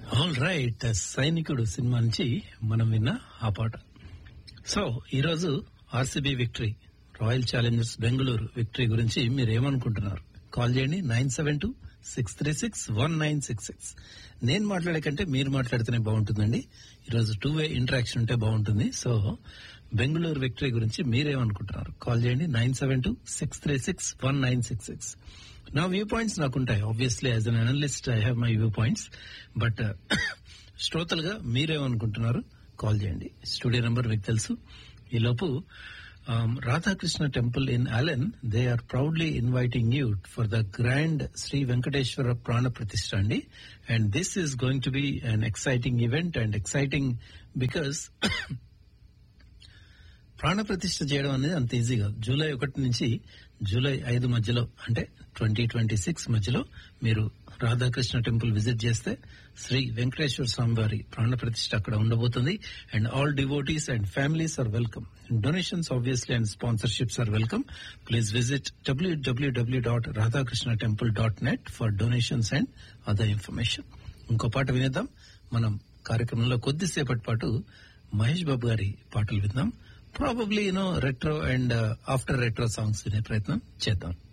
all right సైనికుడు cinema నుంచి మనం విన్న ఆ పాట సో ఈరోజు RCB victory Royal Challengers Bengaluru victory గురించి మీరు ఏమనుకుంటున్నారు కాల్ చేయండి nine seven two six three six one nine six six నేను మాట్లాడే కంటే మీరు మాట్లాడితేనే బాగుంటుందండి ఈరోజు టూ వే ఇంటరాక్షన్ ఉంటే బాగుంటుంది సో బెంగళూరు విక్టరీ గురించి మీరేమనుకుంటున్నారు కాల్ చేయండి nine seven two six three six one nine six six నా వ్యూ పాయింట్స్ నాకుంటాయి obviously as an analyst I have my view points but శ్రోతలుగా మీరేమనుకుంటున్నారు కాల్ చేయండి స్టూడియో నెంబర్ మీకు తెలుసు ఈ లోపు Radhakrishna temple in Allen they are proudly inviting you for the grand Shri Venkateswara prana pratishtha అండి and this is going to be an exciting event and exciting because prana pratishtha చేయడం అనేది అంత ఈజీ కాదు జూలై ఒకటి నుంచి జూలై ఐదు మధ్యలో అంటే ట్వంటీ ట్వంటీ సిక్స్ మధ్యలో మీరు రాధాకృష్ణ టెంపుల్ విజిట్ చేస్తే శ్రీ వెంకటేశ్వర స్వామి వారి ప్రాణ ప్రతిష్ఠ అక్కడ ఉండబోతుంది and all devotees and families are welcome donations obviously and sponsorships are welcome please visit డబ్ల్యూడబ్ల్యూడబ్ల్యూ dot Radhakrishna temple dot net for donations and other information ఇంకో పాట వినేద్దాం మనం కార్యక్రమంలో కొద్దిసేపటి పాటు మహేష్ బాబు గారి పాటలు విందాం probably you know retro and after retro songs వినే ప్రయత్నం చేద్దాం